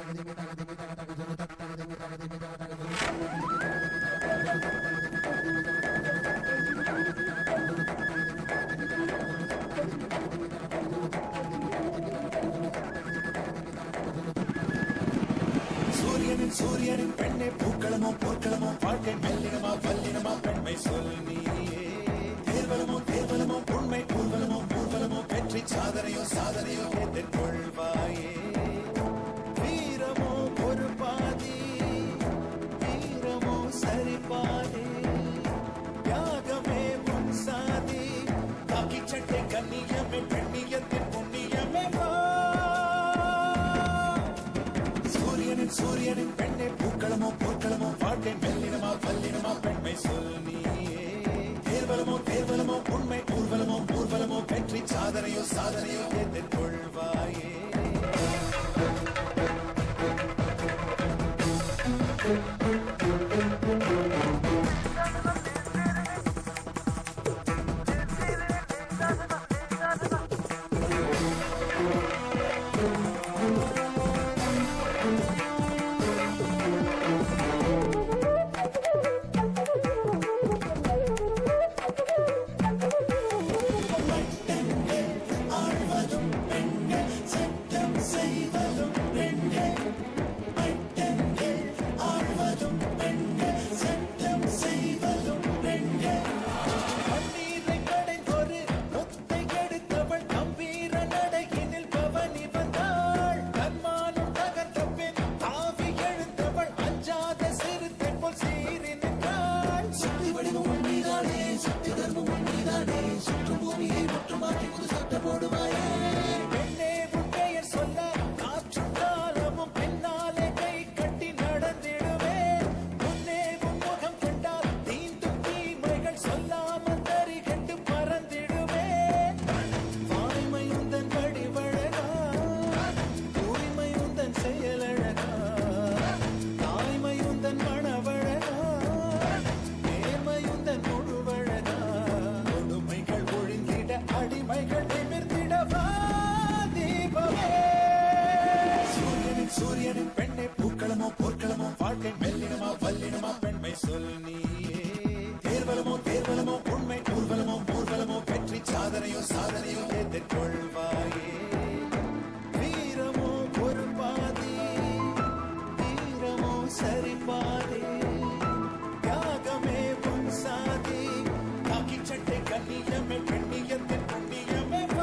சூரியனின் சூரியனின் பெண்ணே பூக்களமோ போர்க்களமோ வாழ்க்கை மெல்லினமா வல்லினமா பெண்மை சொல் நீயே தேர்வலமோ தேர்வலமோ உண்மை ஊர்வலமோ ஊர்வலமோ வெற்றி சாதனையோ சாதனையோ எதிர்கொள்வாயே வீரமோ ஒரு பாதி வீரமோ சரி பாதி தியாகமே உன் சாதி காக்கி சட்டை கண்ணியமே பெண்ணியத்தின் புண்ணியமே வா சூரியனின் சூரியனின் பெண்ணே பூக்களமோ போர்க்களமோ வாழ்க்கை மெல்லினமா வல்லினமா பெண்மை சொல் நீயே தேர்வலமோ தேர்வலமோ உண்மை ஊர்வலமோ ஊர்வலமோ வெற்றி சாதனையோ சாதனையோ எதிர்கொள்வாயே கண்ணீரை கடைந்தொரு முத்தை எடுத்தவள் கம்பீர நடையினில் பவனி வந்தாள் தன்மானம் தகர்த்த பின் தாவி எழுந்தவள் அஞ்சாத சிறுத்தை போல் சீறி நின்றாள் சக்தி வடிவம் உண்மைதானே சக்தி தர்மம் உண்மைதானே சுற்றும் பூமியை முற்றுமாக்கி புது சட்டம் போடுவாயே பெண்ணே உன் பெயர் சொல்ல காற்றும் காலமும் பின்னாலே கை கட்டி நடந்திடுவேன் முன்னே உன் முகம் கண்டால் தீண்டும் தீமைகள் சொல்லாமல் தறி கண்டு பறந்திடுவேன் வாய்மை உந்தன் வடிவழகா தூய்மை உந்தன் செயலழகா தாய்மை உந்தன் மணவழகா நேர்மை உந்தன் முழுவழகா கொடுமைகள் ஒழிந்திட அடிமைகள் நிமிர்ந்திட வா தீபமே சூரியனின் சூரியனின் பெண்ணே பூக்களமோ போர்க்களமோ வாழ்க்கை மெல்லினமா வல்லினமா பெண்மை சொல் நீயே தேர்வலமோ தேர்வலமோ உண்மை ஊர்வலமோ ஊர்வலமோ வெற்றி சாதனையோ சாதனையோ எதிர்கொள்வாயே வீரமோ ஒரு பாதி வீரமோ சரி பாதி தியாகமே உன் சாதி காக்கி சட்டை கண்ணியமே பெண்ணியத்தின் புண்ணியமே வா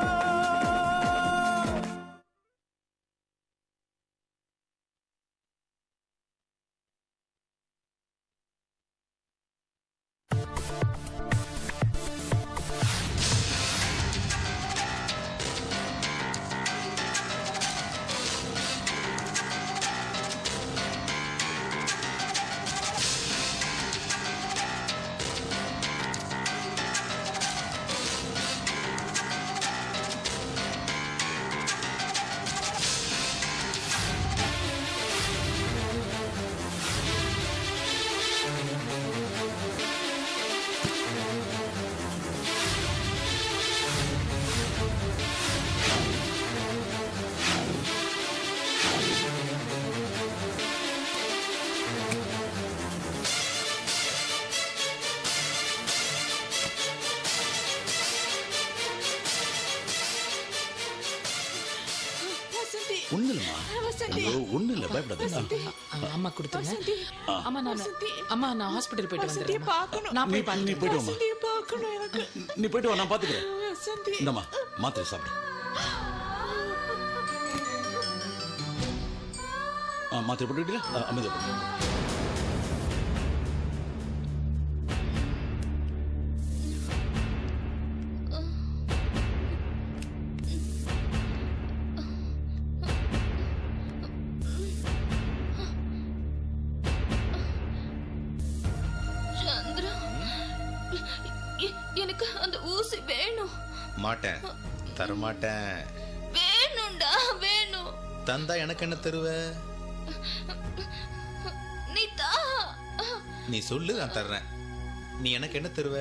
வசந்தி ஒண்ணு இல்லம்மா வசந்தி ஐயோ ஒண்ணு இல்ல பயப்படாதீங்க அம்மா கொடுத்துருங்க வசந்தி அம்மா நான் வசந்தி. அம்மா நான் ஹாஸ்பிடல் போயிட்டு வசந்தியை வந்துடுறேன் பார்க்கணும் நான் போய் நீ பார்த்துக்கிறேன் போயிட்டு வாம்மா வசந்தியை பார்க்கணும் எனக்கு நீ போயிட்டு வா நான் பாத்துக்கிறேன் வசந்தி இந்தம்மா மாத்திரை சாப்பிடு ஆ, மாத்திரை போட்டுக்கிட்டீங்களா ஆ, அமைதியா போடு சந்திரா எ- எனக்கு அந்த ஊசி வேணும் மாட்டேன் தரமாட்டேன் வேணும்டா வேணும் தந்தா எனக்கு என்ன தருவ நீ தா நீ சொல்லு நான் தர்றேன் நீ எனக்கு என்ன தருவ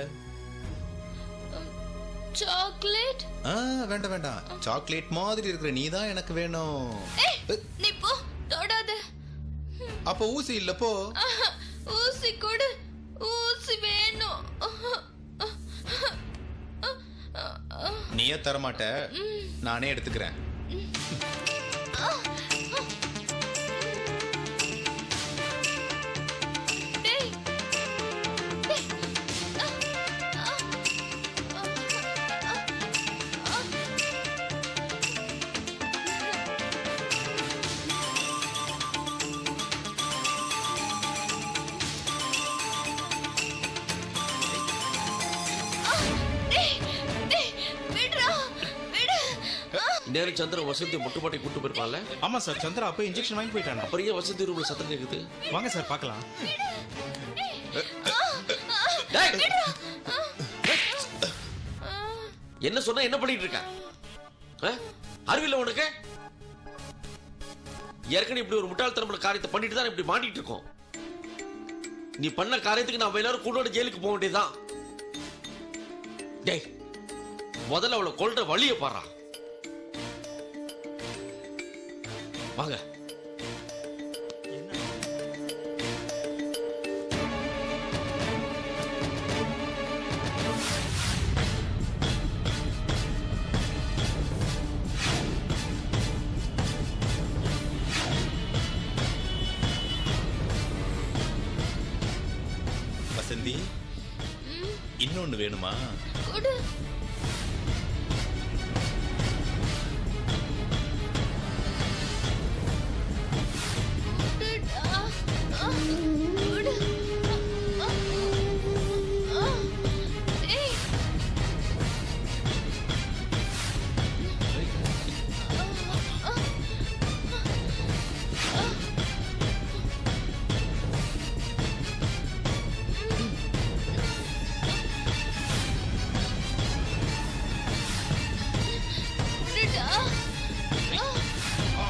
சாக்லேட் ஆ வேண்டாம் வேண்டாம் சாக்லேட் மாதிரி இருக்கிற நீ தான் எனக்கு வேணும் ஏய் நீ போ தொடாத அப்ப ஊசி இல்ல போ ஆஹா, ஊசி கொடு ஊசி வேணும் நீயே தரமாட்ட நானே எடுத்துக்கிறேன் டேய் டேய். ஆ, ஆ, ஆ, ஆ, ஆ. ஆ, டேய், டேய், விடுடா, விடு. ஆ, நேரம் சந்திரன் வசந்தி மொட்டை மாட்டி கூட்டு போயிருப்பான்ல ஆமா சார் சந்திரா அப்போ இன்ஜெக்ஷன் வாங்கி போயிட்டானா அப்புறம் ஏன் வசந்தி ரூம்ல சத்தம் கேக்குது வாங்க சார் பார்க்கலாம் டேய்! என்ன சொன்னா என்ன பண்ணிட்டு இருக்க ஆ? அறிவில்ல உனக்கு ஏற்கனவே இப்படி ஒரு முட்டாள்தனமான காரியத்தை பண்ணிட்டு தான் இப்படி மாட்டிட்டு இருக்கோம் நீ பண்ண காரியத்துக்கு நாம எல்லாரும் கூட்டோட ஜெயிலுக்கு போக வேண்டியதுதான் டேய் முதல்ல அவளை கொல்ற வழியை பாடுறா வாங்க வசந்தி இன்னொன்னு வேணுமா கொடு கொடுடா. ஆ, கொடு. ஆ, ஆ, ஆ. டேய். ஆ, ஆ, ஆ. கொடுடா. ஆ.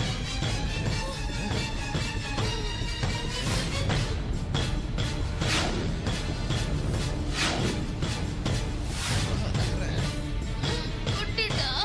கொடுடா.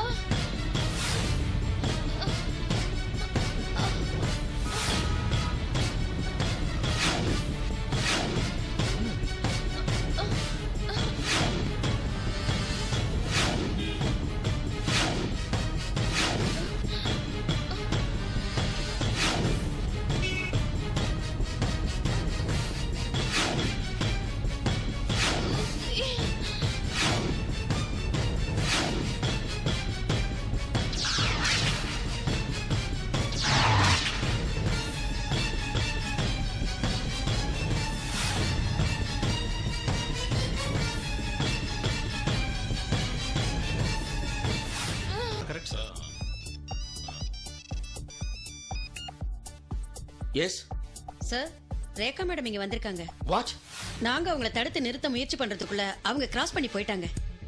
Correct sir yes sir Rekha madam இங்க வந்திருக்காங்க வாட்ச் நாங்க அவங்கள தடுத்து நிறுத்த முயற்சி பண்றதுக்குள்ள அவங்க கிராஸ் பண்ணி போயிட்டாங்க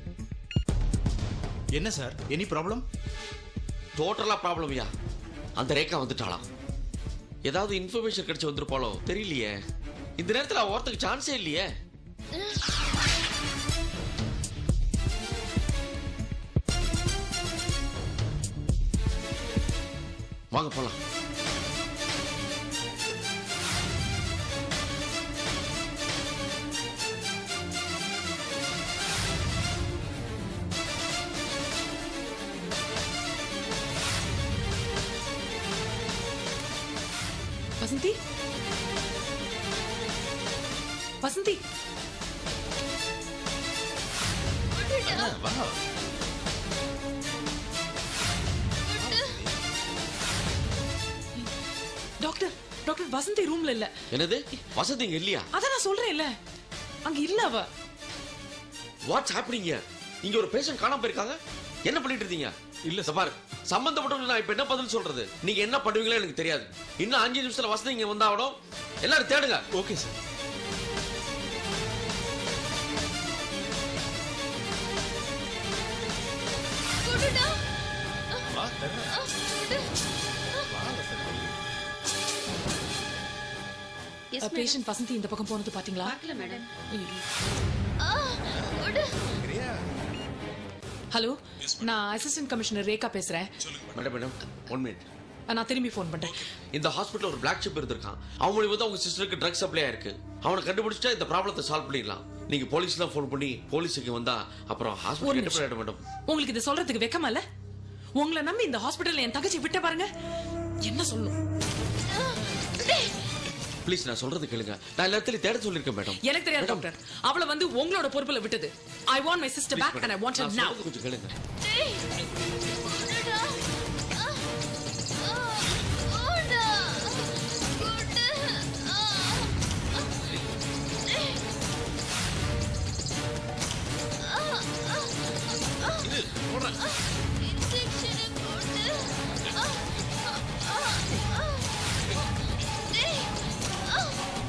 என்ன சார் எனி ப்ராப்ளம் டோட்டலா ப்ராப்ளம்யா அந்த ரேகா வந்துட்டாளாம் ஏதாவது இன்ஃபர்மேஷன் கிடைச்சு வந்திருப்பாளோ தெரியலையே இந்த நேரத்துல அவ ஒருத்தருக்கு சான்ஸே இல்லையே வாங்க போலாம் வசந்தி வசந்தி வா டாக்டர் டாக்டர் வசந்தி ரூம்ல இல்ல என்னது வசதி இங்க இல்லையா அதான் நான் சொல்றேன்ல அங்க இல்ல அவ வாட்ஸ் ஹேப்பனிங்க இங்க ஒரு பேஷண்ட் காணாம போயிருக்காங்க என்ன பண்ணிட்டு இருந்தீங்க இல்ல சபார் சம்பந்தப்பட்டவங்க நான் இப்ப என்ன பதில் சொல்றது நீங்க என்ன பண்ணுவீங்களோ எனக்கு தெரியாது இன்னும் அஞ்சு நிமிஷத்துல வசதி இங்க வந்தாகணும் எல்லாரும் தேடுங்க ஓகே சார் கொடுடா. வா தர்றேன். ஆ, கொடு. வா வசந்தி எஸ் பேஷண்ட் வசந்தி இந்த பக்கம் போனது பாத்தீங்களா பார்க்கல மேடம் ஆ, கொடு. கிரியா ஹலோ நான் அசிஸ்டன்ட் கமிஷனர் ரேகா பேசுறேன் மேடம் மேடம் ஒன் மினிட் நான் திரும்பி ஃபோன் பண்றேன் இந்த ஹாஸ்பிட்டல் ஒரு பிளாக் ஷிப் இருந்திருக்கான் அவன் மூலியமா தான் உங்க சிஸ்டருக்கு ட்ரக் சப்ளை ஆயிருக்கு அவனை கண்டுபிடிச்சிட்டா இந்த ப்ராப்ளத்தை சால்வ் பண்ணிடலாம் நீங்க போலீஸ்லாம் ஃபோன் பண்ணி போலீஸுக்கு வந்தா அப்புறம் ஒரு ஹாஸ்பிட்டல் நிமிஷம். ஆயிட மேடம் உங்களுக்கு இது சொல்றதுக்கு வெக்கமா இல்ல உங்களை நம்பி இந்த ஹாஸ்பிடல்ல என் தங்கச்சி விட்ட பாருங்க என்ன சொல்லும் ப்ளீஸ் நான் சொல்றது கேளுங்க நான் எல்லா இடத்துலயும் தேட சொல்லிருக்கேன் மேடம் எனக்கு தெரியாது டாக்டர் அவளை வந்து உங்களோட பொறுப்புல விட்டது I want my sister back and I want நான் her now சொல்றது கொஞ்சம் கேளுங்க டேய் குடுடா ஆ ஆ ஓடா குடு ஆ டேய் இரு போடுறேன் இன்ஜெக்ஷன் போடு ஆ ஆ ஆ டேய் ஆ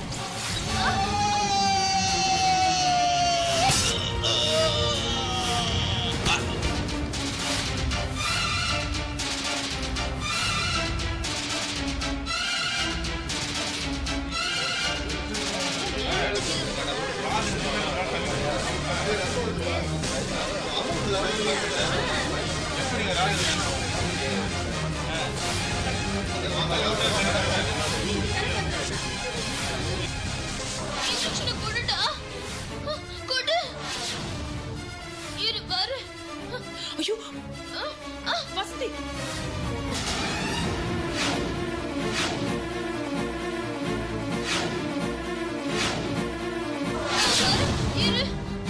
இன்ஜெக்ஷன் கொடுடா கொடு இரு பாரு ஐயோ வசந்தி இரு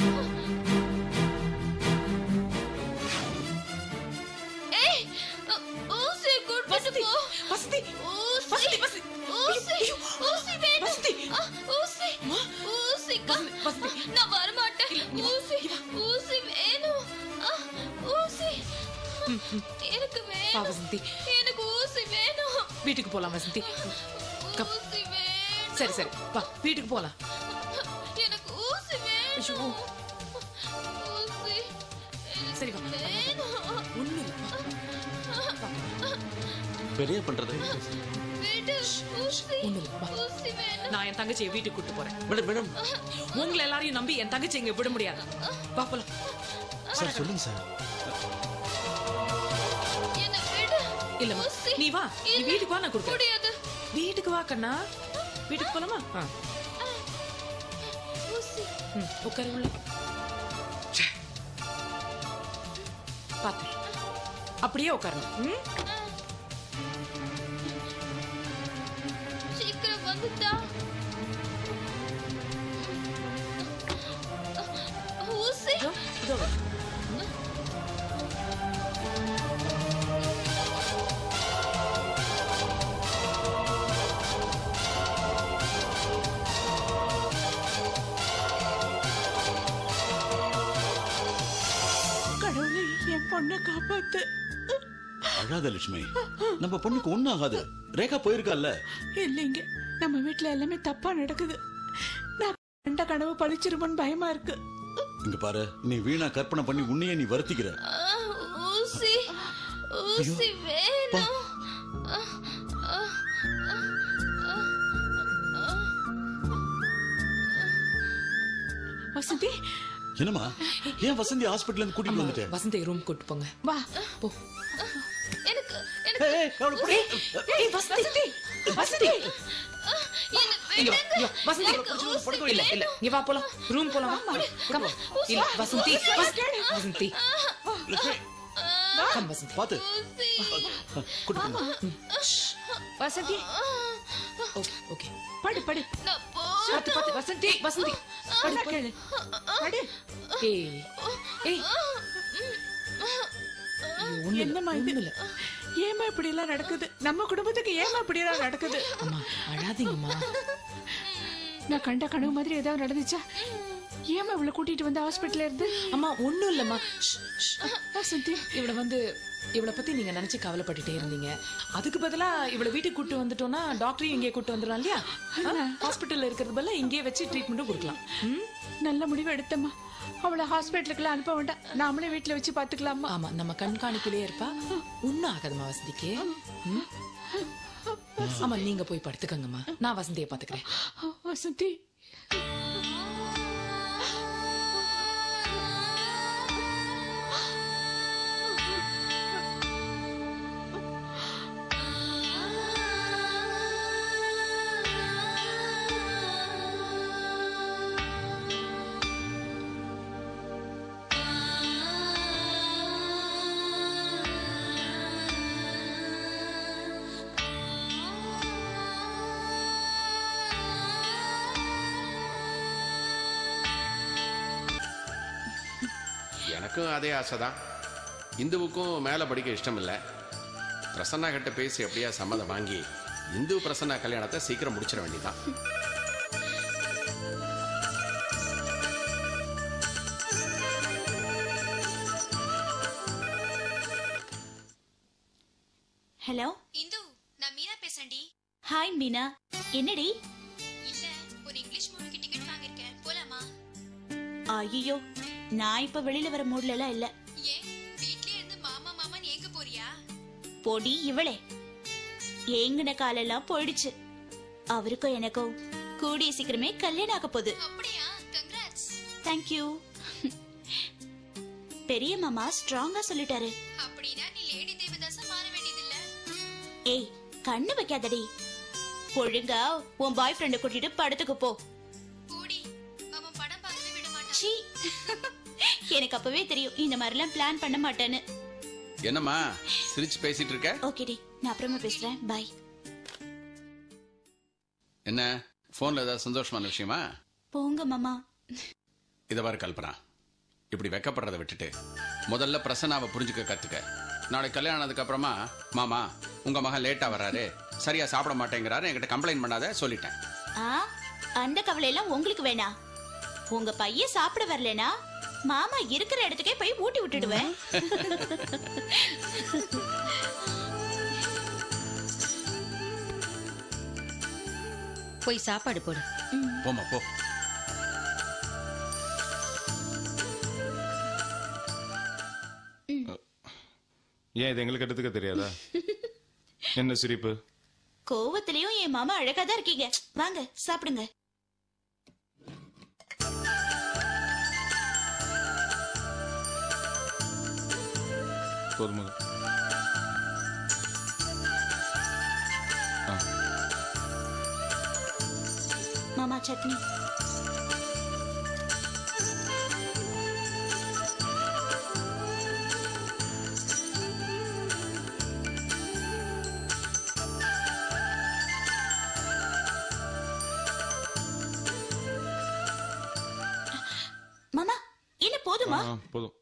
ஏய் ஊசி கொண்டு வசந்தி போ வசந்தி ஊசி வசந்தி வசந்தி ஊசி ஐயோ, ஊசி வேணும் வசந்தி. ஆ, ஊசி ஊசி வசந்தி, வசந்தி. நான் வர மாட்டேன் ஊசி ஊசி வேணும் ஆ, ஊசி எனக்கு வா வேணும் வசந்தி எனக்கு ஊசி வேணும் வீட்டுக்கு போலாம் வசந்தி கம். ஊசி வேணும் சரி சரி வா வீட்டுக்கு போலாம் எனக்கு ஊசி வேணும் ஐயோ. ஊசி சரி வா வேணும் ஒண்ணு இல்ல வா. பெரிய பண்றது விடு ஊசி ஒண்ணு இல்ல வா ஊசி வேணும் நான் என் தங்கச்சியை வீட்டுக்கு கூட்டு போறேன் மேடம் மேடம் உங்களை எல்லாரையும் நம்பி என் தங்கச்சி இங்க விட முடியாது வா போலாம் சார் சொல்லுங்க சார் என்ன விடு இல்லம்மா ஊசி. நீ வா நீ இல்ல. வீட்டுக்கு வா நான் கொடுக்குறேன் முடியாது வீட்டுக்கு வா கண்ணா வீட்டுக்கு போலாமா ஆ. ஊசி ம், உட்காரு உள்ள பாத்து அப்படியே உட்காரணும் ம்? சீக்கிரம் வந்துட்டா ஊசி இதோ, இதோ வா. கடவுளே என் பொண்ணை காப்பாத்து அழாத லட்சுமி நம்ம பொண்ணுக்கு ஒண்ணும் ஆகாது ரேகா போயிருக்கால்ல இல்லைங்க நம்ம வீட்ல எல்லாமே தப்பா நடக்குது நான் கண்ட கனவு பழிச்சிருமோன்னு பயமா இருக்கு இங்க பாரு நீ வீணா கற்பனை பண்ணி உன்னையே நீ வருத்திக்கிற ஆ, ஊசி ஊசி வேணும் ஆ, ஆ, ஆ, ஆ, ஆ. வசந்தி என்னம்மா ஏன் வசந்தி ஹாஸ்பிட்டல் இருந்து கூட்டிட்டு வந்துட்டேன் வசந்தி ரூம் கூட்டு போங்க வா போ எனக்கு எனக்கு ஏய், ஏய், அவளை புடி. ஏய் வசந்தி வசந்தி என்ன இங்க வா, விடுங்க. இங்க வா. வசந்தி எனக்கு ஊசி இல்ல இல்ல இங்க வா போலாம் ரூம் போலாம் வா கம் இல்ல வசந்தி வசந்தி லட்சுமி கம் வசந்தி பாத்து ஊசி கூட்டு போமா வசந்தி ஓகே ஓகே படு படு நான் போ பாத்து பாத்து வசந்தி வசந்தி படு, சொன்னா படு. கேளு படு ஏய் ஏய் ஐயோ, ஒண்ணும் இல்ல, என்னம்மா இது ஒண்ணும் இல்ல. ஏமா இப்படி எல்லாம் நடக்குது நம்ம குடும்பத்துக்கு ஏமா இப்படி எல்லாம் நடக்குது அம்மா அழாதீங்கம்மா நான் கண்ட கனவு மாதிரி ஏதாவது நடந்துச்சா ஏமா இவளை கூட்டிட்டு வந்து ஹாஸ்பிட்டல்ல இருந்து அம்மா ஒண்ணும் இல்லம்மா ஷ், ஷ். வசந்தி இவளை வந்து இவளை பத்தி நீங்க நினைச்சு கவலைப்பட்டுட்டே இருந்தீங்க அதுக்கு பதிலா இவளை வீட்டுக்கு கூட்டு வந்துட்டோம்னா டாக்டரையும் இங்கே கூட்டு வந்துடலாம் இல்லையா ஹாஸ்பிட்டல்ல இருக்கிறது பதிலா இங்கேயே வச்சு ட்ரீட்மெண்ட்டும் கொடுக்கலாம் ம்? நல்ல முடிவு எடுத்தம்மா அவளை ஹாஸ்பிட்டலுக்குலாம் அனுப்ப வேண்டாம் நாமளே வீட்டுல வச்சு பாத்துக்கலாமா ஆமா நம்ம கண்காணிப்பிலே இருப்பா ஒன்னும் ஆகாதுமா வசந்திக்கு ம்? ஆமா நீங்க போய் படுத்துக்கங்கம்மா நான் வசந்தியை பாத்துக்கிறேன் வசந்தி எனக்கும் அதே ஆசை தான் இந்துவுக்கும் மேலே படிக்க இஷ்டம் இல்லை பிரசன்னா கிட்ட பேசி எப்படியா சம்மதம் வாங்கி இந்து பிரசன்னா கல்யாணத்தை சீக்கிரம் முடிச்சிட வேண்டியதான் ஹலோ இந்து நான் மீனா பேசுறேன்டி ஹாய் மீனா என்னடி இல்ல ஒரு இங்கிலீஷ் மூவிக்கு டிக்கெட் வாங்கியிருக்கேன் போலாமா ஐயோ நான் இப்ப வெளியில வர மூட்ல எல்லாம் இல்ல ஏன் வீட்லயே இருந்து மாமா மாமான்னு ஏங்க போறியா பொடி இவளே ஏங்கின காலெல்லாம் போயிடுச்சு அவருக்கும் எனக்கும் கூடிய சீக்கிரமே கல்யாணம் ஆக போகுது அப்படியா கங்க்ராட்ஸ் தேங்க்யூ பெரிய மாமா ஸ்ட்ராங்கா சொல்லிட்டாரு அப்படின்னா நீ லேடி தேவதாசா மாற வேண்டியதில்ல ஏய் கண்ணு வைக்காதடி ஒழுங்கா உன் பாய் ஃப்ரெண்ட கூட்டிட்டு படத்துக்கு போ போடி அவன் படம் பார்க்கவே விட மாட்டான் சீ எனக்கு அப்பவே தெரியும் இந்த மாதிரிலாம் பிளான் பண்ண மாட்டேன்னு என்னம்மா சிரிச்சு பேசிட்டு இருக்க ஓகேடி நான் அப்புறமா பேசுறேன் பாய் என்ன ஃபோனில் ஏதாவது சந்தோஷமான விஷயமா போங்க மாமா இதை பாரு கல்பனா இப்படி வெக்கப்படுறதை விட்டுட்டு முதல்ல பிரசன்னாவை புரிஞ்சுக்க கத்துக்க நாளைக்கு கல்யாணம் ஆனதுக்கு அப்புறமா மாமா உங்க மகன் லேட்டா வர்றாரு சரியா சாப்பிட மாட்டேங்கிறாரு என்கிட்ட கம்ப்ளைண்ட் பண்ணாத சொல்லிட்டேன் ஆ அந்த கவலை எல்லாம் உங்களுக்கு வேணாம் உங்க பையன் சாப்பிட வரலனா மாமா இருக்கிற இடத்துக்கே போய் ஊட்டி விட்டுடுவேன் போய் சாப்பாடு போடு போமா போ ஏன் இது எங்களுக்கு எடுத்துக்க தெரியாதா என்ன சிரிப்பு கோவத்திலயும் என் மாமா அழகா தான் இருக்கீங்க வாங்க சாப்பிடுங்க போதுமா ஆ மாமா சட்னி மாமா இல்ல போதுமா ஆ, போதும்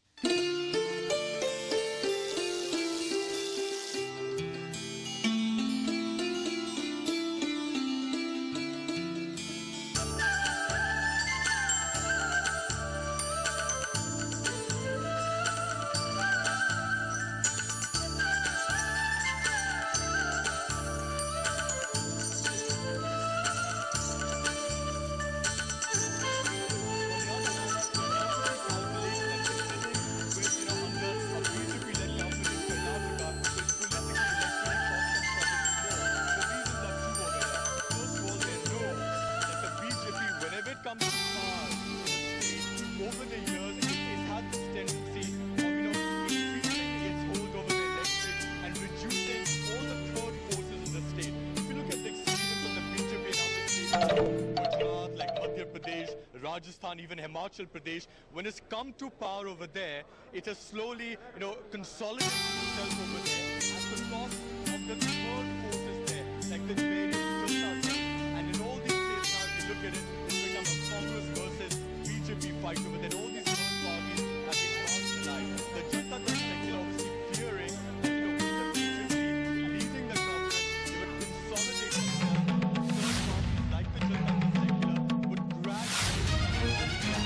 Whenever it comes to power, over the years, it, it had this tendency of, you know, increasing its hold over the electorate and reducing all the third forces in the state. If you look at the experience of the BJP in other states, Gujarat, like Madhya Pradesh, Rajasthan, even Himachal Pradesh, when it's come to power over there, it has slowly, you know, consolidated itself over there at the cost of the third forces there, like the various Jata's. And in all these states now, if you look at it, it's become a Congress versus BJP fight over there. All these third parties have been marginalized. The Jata Dal section obviously fearing that, you know, with the BJP leading the government, they would consolidate themselves. Third parties like the Jata Dal secular would gradually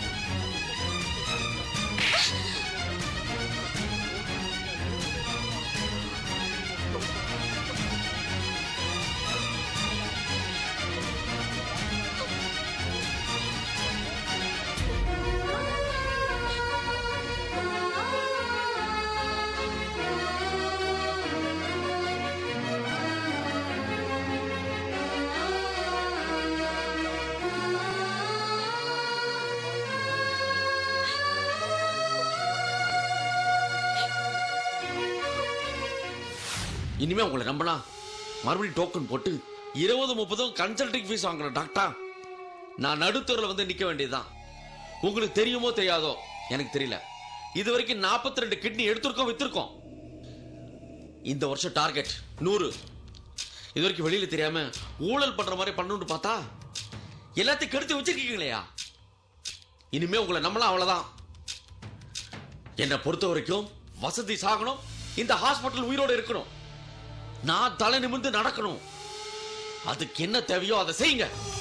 இனிமே உங்களை நம்பலாம் மறுபடியும் token போட்டு இருபது முப்பதும் consulting fees வாங்குற doctor நான் நடுத்தூர்ல வந்து நிக்க வேண்டியதுதான் உங்களுக்கு தெரியுமோ தெரியாதோ எனக்கு தெரியல இது வரைக்கும் நாற்பத்தி ரெண்டு கிட்னி எடுத்திருக்கோம் வித்திருக்கோம் இந்த வருஷம் டார்கெட் நூறு இது வரைக்கும் வெளியில தெரியாம ஊழல் பண்ற மாதிரி பண்ணணும்னு பார்த்தா எல்லாத்தையும் கெடுத்து வச்சிருக்கீங்களேயா இனிமே உங்களை நம்பலாம் அவ்வளவுதான் என்னை பொறுத்த வரைக்கும் வசதி சாகணும் இந்த ஹாஸ்பிட்டல் உயிரோட இருக்கணும் நான் தலை நிமிர்ந்து நடக்கணும் அதுக்கு என்ன தேவையோ அதை செய்யுங்க